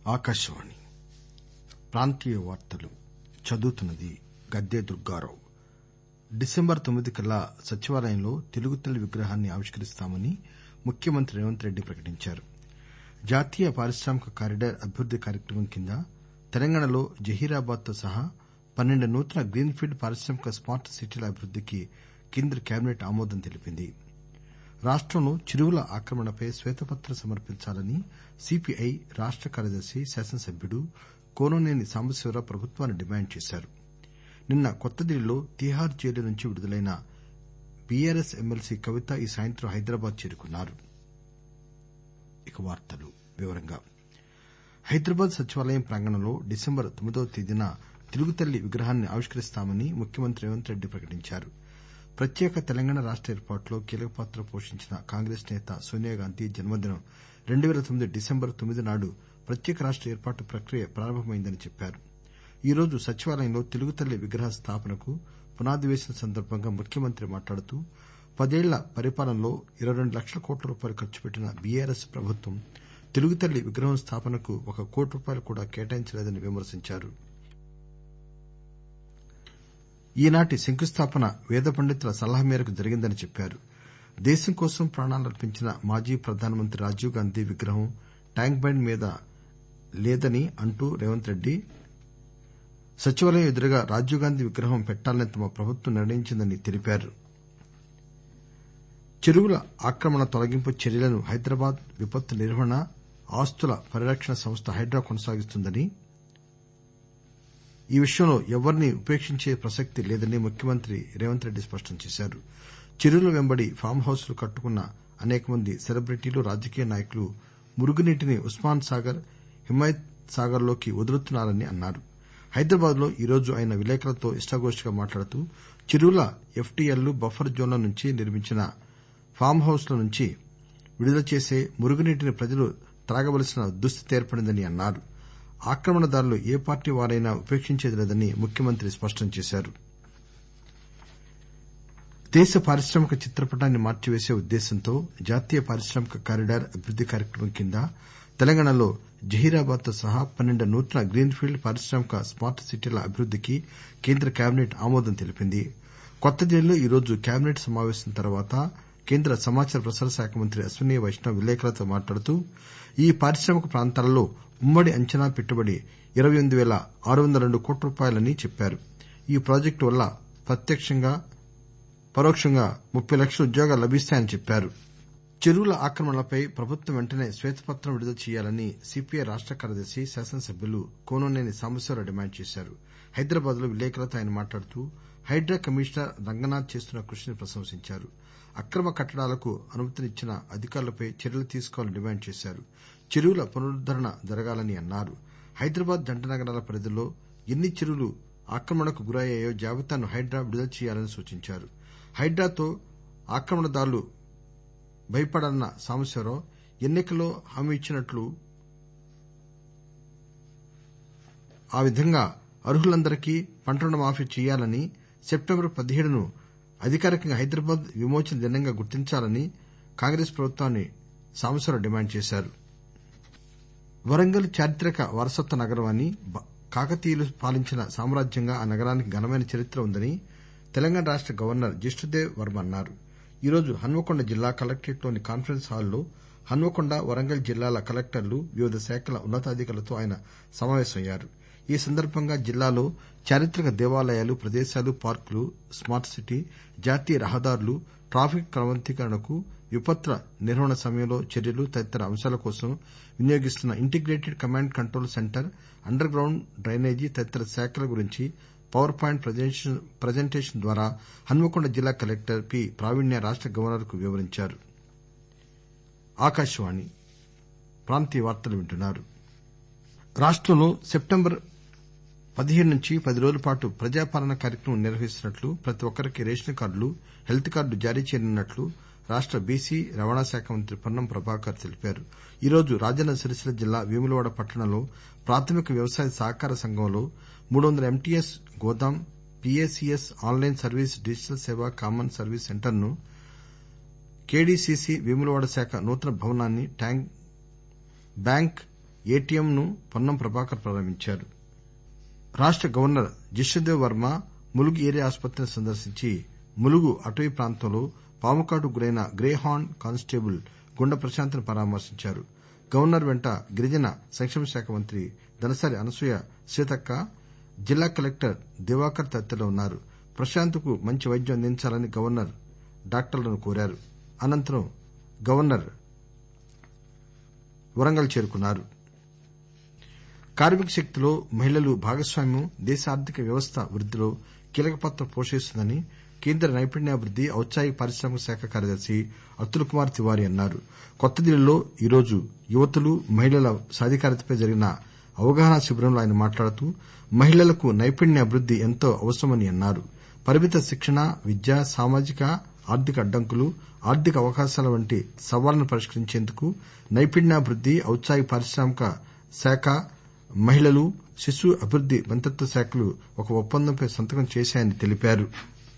ఆకాశవాణి ప్రాంతీయ వార్తలు చదువుతున్నది గద్దె దుర్గారావు డిసెంబర్ తొమ్మిది కల్లా సచివాలయంలో తెలుగుతల్లి విగ్రహాన్ని ఆవిష్కరిస్తామని ముఖ్యమంత్రి రేవంత్ రెడ్డి ప్రకటించారు జాతీయ పారిశ్రామిక కారిడార్ అభివృద్ది కార్యక్రమం కింద తెలంగాణలో జహీరాబాద్ తో సహా పన్నెండు నూతన గ్రీన్ ఫీల్డ్ పారిశ్రామిక స్మార్ట్ సిటీల అభివృద్దికి కేంద్ర కేబినెట్ ఆమోదం తెలిపింది రాష్టంలో చెరువుల ఆక్రమణపై శ్వేతపత్రం సమర్పించాలని సిపిఐ రాష్ట కార్యదర్శి శాసనసభ్యుడు కూనంనేని సాంబశివరావు ప్రభుత్వాన్ని డిమాండ్ చేశారు నిన్న కొత్తదిల్లీలో తీహార్ జైలు నుంచి విడుదలైన బీఆర్ఎస్ ఎమ్మెల్సీ కవిత ఈ సాయంత్రం హైదరాబాద్ చేరుకున్నారు హైదరాబాద్ సచివాలయం ప్రాంగణంలో డిసెంబర్ తొమ్మిదవ తేదీన తెలుగుతల్లి విగ్రహాన్ని ఆవిష్కరిస్తామని ముఖ్యమంత్రి రేవంత్ రెడ్డి ప్రకటించారు ప్రత్యేక తెలంగాణ రాష్ట ఏర్పాటులో కీలక పాత్ర పోషించిన కాంగ్రెస్ నేత సోనియాగాంధీ జన్మదినం రెండు పేల తొమ్మిది డిసెంబర్ తొమ్మిది నాడు ప్రత్యేక రాష్ట ఏర్పాటు ప్రక్రియ ప్రారంభమైందని చెప్పారు ఈరోజు సచివాలయంలో తెలుగుతల్లి విగ్రహ స్థాపనకు పునాది వేసిన సందర్బంగా ముఖ్యమంత్రి మాట్లాడుతూ పదేళ్ల పరిపాలనలో ఇరవై రెండు లక్షల కోట్ల రూపాయలు ఖర్చు పెట్టిన బీఆర్ఎస్ ప్రభుత్వం తెలుగుతల్లి విగ్రహం స్థాపనకు ఒక కోటి రూపాయలు కూడా కేటాయించలేదని విమర్శించారు ఈనాటి శంకుస్థాపన పేద పండితుల సలహా మేరకు జరిగిందని చెప్పారు దేశం కోసం ప్రాణాలర్పించిన మాజీ ప్రధానమంత్రి రాజీవ్ గాంధీ విగ్రహం ట్యాంక్ బండ్ మీద లేదని అంటూ రేవంత్ రెడ్డి సచివాలయం ఎదురుగా రాజీవ్ గాంధీ విగ్రహం పెట్టాలని తమ ప్రభుత్వం నిర్ణయించిందని తెలిపారు చెరువుల ఆక్రమణ తొలగింపు చర్యలను హైదరాబాద్ విపత్తు నిర్వహణ ఆస్తుల పరిరక్షణ సంస్థ హైడ్రా కొనసాగిస్తుందని ఈ విషయంలో ఎవ్వరినీ ఉపేక్షించే ప్రసక్తి లేదని ముఖ్యమంత్రి రేవంత్ రెడ్డి స్పష్టం చేశారు చెరువుల వెంబడి ఫామ్ హౌస్ లు కట్టుకున్న అనేక మంది సెలబ్రిటీలు రాజకీయ నాయకులు మురుగునీటిని ఉస్మాన్ సాగర్ హిమాయత్ సాగర్ లోకి వదులుతున్నారని అన్నారు హైదరాబాద్ లో ఈరోజు ఆయన విలేకరులతో ఇష్టాగోష్టిగా మాట్లాడుతూ చెరువుల ఎఫ్టీఎల్ బఫర్ జోన్ల నుంచి నిర్మించిన ఫామ్ హౌస్ ల నుంచి విడుదల చేసే మురుగునీటిని ప్రజలు త్రాగవలసిన దుస్థితి ఏర్పడిందని అన్నారు ఆక్రమణదారులు ఏ పార్టీ వారైనా ఉపేక్షించేది లేదని ముఖ్యమంత్రి స్పష్టం చేశారు దేశ పారిశ్రామిక చిత్రపటాన్ని మార్చివేసే ఉద్దేశ్యంతో జాతీయ పారిశ్రామిక కారిడార్ అభివృద్ది కార్యక్రమం కింద తెలంగాణలో జహీరాబాద్ తో సహా పన్నెండు నూతన గ్రీన్ ఫీల్డ్ పారిశ్రామిక స్మార్ట్ సిటీల అభివృద్దికి కేంద్ర కేబినెట్ ఆమోదం తెలిపింది కొత్తదిల్లీలో ఈరోజు కేబినెట్ సమావేశం తర్వాత కేంద్ర సమాచార ప్రసార శాఖ మంత్రి అశ్విని వైష్ణవ్ విలేకరులతో మాట్లాడుతూ ఈ పారిశ్రామిక ప్రాంతాలలో ఉమ్మడి అంచనా పెట్టుబడి ఇరవై ఎనిమిది పేల ఆరు వందల రెండు కోట్ల రూపాయలని చెప్పారు ఈ ప్రాజెక్టు వల్ల ప్రత్యక్షంగా పరోక్షంగా ముప్పై లక్షల ఉద్యోగాలు లభిస్తాయని చెప్పారు చెరువుల ఆక్రమణలపై ప్రభుత్వం వెంటనే శ్వేతపత్రం విడుదల చేయాలని సిపిఐ రాష్ట కార్యదర్శి శాసనసభ్యులు కూనంనేని సాంబశివరావు డిమాండ్ చేశారు హైదరాబాద్ లో విలేకరులతో ఆయన మాట్లాడుతూ హైడ్రా కమిషనర్ రంగనాథ్ చేస్తున్న కృషిని ప్రశంసించారు అక్రమ కట్టడాలకు అనుమతినిచ్చిన అధికారులపై చర్యలు తీసుకోవాలని డిమాండ్ చేశారు చెరువుల పునరుద్దరణ జరగాలని అన్నారు హైదరాబాద్ జంట నగరాల పరిధిలో ఎన్ని చెరువులు ఆక్రమణకు గురయ్యాయో జాబితాను హైడ్రా విడుదల చేయాలని సూచించారు హైడ్రాతో ఆక్రమణదారులు భయపడాలన్న సాంబశివరావు ఎన్ని కల్లో హామీ ఇచ్చినట్లు ఆ విధంగా అర్హులందరికీ పంట రుణమాఫీ చేయాలని సెప్టెంబర్ పదిహేడును అధికారికంగా హైదరాబాద్ విమోచన దినంగా గుర్తించాలని కాంగ్రెస్ ప్రభుత్వాన్ని సాంబశివరావు డిమాండ్ చేశారు వరంగల్ చారిత్రక వారసత్వ నగరం అని కాకతీయులు పాలించిన సామ్రాజ్యంగా ఆ నగరానికి ఘనమైన చరిత్ర ఉందని తెలంగాణ రాష్ట గవర్నర్ జిష్ణుదేవ్ వర్మ అన్నారు ఈరోజు హన్మకొండ జిల్లా కలెక్టరేట్ లోని కాన్ఫరెన్స్ హాల్లో హన్మకొండ వరంగల్ జిల్లాల కలెక్టర్లు వివిధ శాఖల ఉన్న తాధికారులతో ఆయన సమావేశమయ్యారు ఈ సందర్బంగా జిల్లాలో చారిత్రక దేవాలయాలు ప్రదేశాలు పార్కులు స్మార్ట్ సిటీ జాతీయ రహదారులు ట్రాఫిక్ క్రమబద్దీకరణకు విపత్తుల నిర్వహణ సమయంలో చర్యలు తదితర అంశాల కోసం వినియోగిస్తున్న integrated command control centre underground drainage తదితర శాఖల గురించి పవర్ పాయింట్ ప్రజెంటేషన్ ద్వారా హన్మకొండ జిల్లా కలెక్టర్ పి ప్రావీణ్య రాష్ట గవర్నర్ కు వివరించారు రాష్టంలో సెప్టెంబర్ పదిహేడు నుంచి పది రోజుల పాటు ప్రజాపాలన కార్యక్రమం నిర్వహిస్తున్నట్లు ప్రతి ఒక్కరికీ రేషన్ కార్డులు హెల్త్ కార్డు జారీ చేయనున్నట్లు రాష్ట బీసీ రవాణా శాఖ మంత్రి పొన్నం ప్రభాకర్ తెలిపారు ఈరోజు రాజన్న సిరిసిల్ల జిల్లా వేములవాడ పట్టణంలో ప్రాథమిక వ్యవసాయ సహకార సంఘంలో మూడు వందల ఎంటీఎస్ గోదాం PACS online service digital సేవ కామన్ సర్వీస్ సెంటర్ ను కేడీసీసీ వేములవాడ శాఖ నూతన భవనాన్ని బ్యాంక్ ఏటీఎం ను పొన్నం ప్రభాకర్ ప్రారంభించారు రాష్ట గవర్నర్ జిష్ణుదేవ్ వర్మ ములుగు ఏరియా ఆసుపత్రిని సందర్శించి ములుగు అటవీ ప్రాంతంలో పాముకాటుకు గురైన Greyhound constable Gunda Prashanth ను పరామర్శించారు గవర్నర్ వెంట గిరిజన సంక్షేమ శాఖ మంత్రి దనసరి అనసూయ సీతక్క జిల్లా కలెక్టర్ దివాకర్ తదితరులు ఉన్నారు ప్రశాంత్ కు మంచి వైద్యం అందించాలని గవర్నర్ డాక్టర్లను కోరారు అనంతరం గవర్నర్ వరంగల్ చేరుకున్నారు కార్మిక శక్తిలో మహిళలు భాగస్వామ్యం దేశ ఆర్థిక వ్యవస్థ వృద్దిలో కీలక పాత్ర పోషిస్తుందని కేంద్ర నైపుణ్యాభివృద్ది ఔత్సాహిక పారిశ్రామిక శాఖ కార్యదర్శి అతుల్ కుమార్ తివారీ అన్నారు కొత్త ఢిల్లీలో ఈరోజు యువతులు మహిళల సాధికారతపై జరిగిన అవగాహనా శిబిరంలో ఆయన మాట్లాడుతూ మహిళలకు నైపుణ్యాభివృద్ది ఎంతో అవసరమని అన్నారు పరిమిత శిక్షణ విద్య సామాజిక ఆర్థిక అడ్డంకులు ఆర్థిక అవకాశాల వంటి సవాళ్లను పరిష్కరించేందుకు నైపుణ్యాభివృద్ది ఔత్సాహిక పారిశ్రామిక శాఖ మహిళలు శిశు అభివృద్ది మంత్రిత్వ శాఖలు ఒక ఒప్పందంపై సంతకం చేశాయని తెలిపారు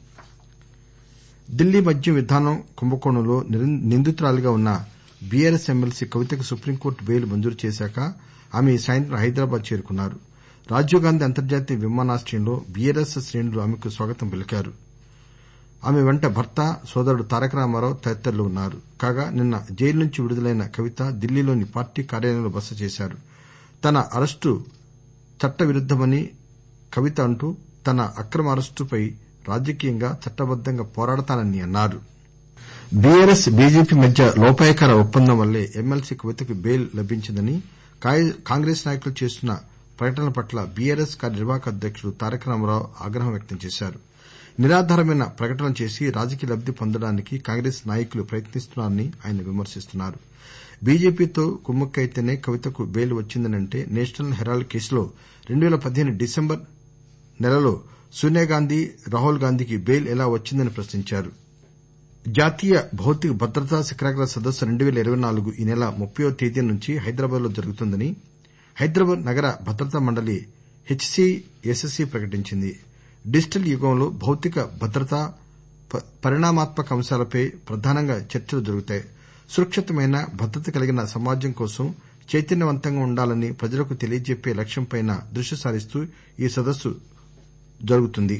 ఢిల్లీ మద్యం విధానం కుంభకోణంలో నిందితురాలిగా ఉన్న బీఆర్ఎస్ ఎమ్మెల్సీ కవితకు సుప్రీంకోర్టు బెయిల్ మంజూరు చేశాక ఆమె ఈ సాయంత్రం హైదరాబాద్ చేరుకున్నారు రాజీవ్గాంధీ అంతర్జాతీయ విమానాశ్రయంలో బీఆర్ఎస్ శ్రేణులు ఆమెకు స్వాగతం పలికారు ఆమె వెంట భర్త సోదరుడు తారక రామారావు తదితరులు ఉన్నారు కాగా నిన్న జైలు నుంచి విడుదలైన కవిత ఢిల్లీలోని పార్టీ కార్యాలయంలో బస చేశారు తన అరెస్టు చట్టవిరుద్దమని కవిత అంటూ తన అక్రమ అరెస్టుపై రాజకీయంగా చట్టబద్దంగా పోరాడతానని అన్నారు బీఆర్ఎస్ బీజేపీ మధ్య లోపాయకార ఒప్పందం వల్లే ఎమ్మెల్సీ కవితకు బెయిల్ లభించిందని కాంగ్రెస్ నాయకులు చేస్తున్న ప్రకటనల పట్ల బీఆర్ఎస్ కార్యనిర్వాహక అధ్యకుడు తారక రామారావు ఆగ్రహం వ్యక్తం చేశారు నిరాధారమైన ప్రకటనలు చేసి రాజకీయ లబ్ది పొందడానికి కాంగ్రెస్ నాయకులు ప్రయత్నిస్తున్నారని ఆయన విమర్శిస్తున్నారు బీజేపీతో కుమ్మక్కైతేనే కవితకు బెయిల్ వచ్చిందనంటే నేషనల్ హెరాల్డ్ కేసులో రెండు పేల పదిహేను డిసెంబర్ నెలలో సోనియాగాంధీ రాహుల్ గాంధీకి బెయిల్ ఎలా వచ్చిందని ప్రశ్నించారు జాతీయ భౌతిక భద్రతా శిఖరాగ్ర సదస్సు రెండు పేల ఇరవై నాలుగు ఈ నెల ముప్పయ్యో తేదీ నుంచి హైదరాబాద్ లో జరుగుతుందని హైదరాబాద్ నగర భద్రతా మండలి హెచ్సీఎస్సీ ప్రకటించింది డిజిటల్ యుగంలో భౌతిక భద్రత పరిణామాత్మక అంశాలపై ప్రధానంగా చర్చలు జరుగుతాయి సురక్షితమైన భద్రత కలిగిన సమాజం కోసం చైతన్యవంతంగా ఉండాలని ప్రజలకు తెలియజెప్పే లక్ష్యంపై దృష్టి సారిస్తూ ఈ సదస్సు జరుగుతుంది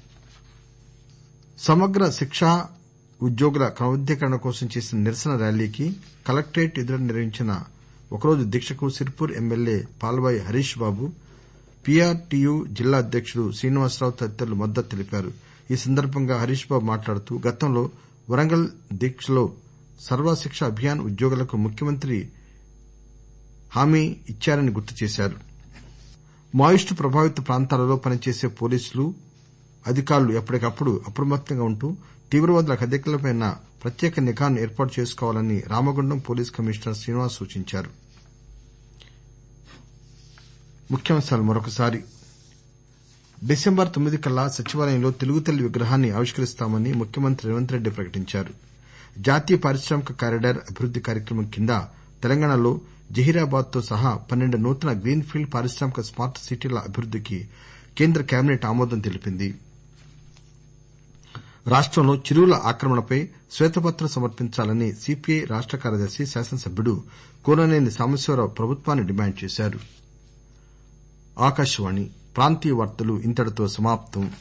సమగ్ర శిక్ష ఉద్యోగుల క్రమబద్దీకరణ కోసం చేసిన నిరసన ర్యాలీకి కలెక్టరేట్ ఎదుట నిర్వహించిన ఒకరోజు దీక్షకు సిర్పూర్ ఎమ్మెల్యే పాల్వాయి హరీష్ బాబు పీఆర్టీయూ జిల్లా అధ్యకుడు శ్రీనివాసరావు తదితరులు మద్దతు తెలిపారు ఈ సందర్బంగా హరీష్ బాబు మాట్లాడుతూ గతంలో వరంగల్ దీక్షలో సర్వశిక్ష అభియాన్ ఉద్యోగులకు ముఖ్యమంత్రి హామీ ఇచ్చారని గుర్తు చేశారు మావోయిస్టు ప్రభావిత ప్రాంతాలలో పనిచేసే పోలీసులు అధికారులు ఎప్పటికప్పుడు అప్రమత్తంగా ఉంటూ తీవ్రవాదుల కదలికలపై ప్రత్యేక నిఘాను ఏర్పాటు చేసుకోవాలని రామగుండం పోలీస్ కమిషనర్ శ్రీనివాస్ సూచించారు డిసెంబర్ తొమ్మిది కల్లా సచివాలయంలో తెలుగుతల్లి విగ్రహాన్ని ఆవిష్కరిస్తామని ముఖ్యమంత్రి రేవంత్ రెడ్డి ప్రకటించారు జాతీయ పారిశ్రామిక కారిడార్ అభివృద్ది కార్యక్రమం కింద తెలంగాణలో జహీరాబాద్ తో సహా పన్నెండు నూతన గ్రీన్ ఫీల్డ్ పారిశ్రామిక స్మార్ట్ సిటీల అభివృద్దికి కేంద్ర కేబినెట్ ఆమోదం తెలిపింది రాష్టంలో చెరువుల ఆక్రమణపై శ్వేతపత్రం సమర్పించాలని సీపీఐ రాష్ట కార్యదర్శి శాసనసభ్యుడు కూననేని సాంబశివరావు ప్రభుత్వాన్ని డిమాండ్ చేశారు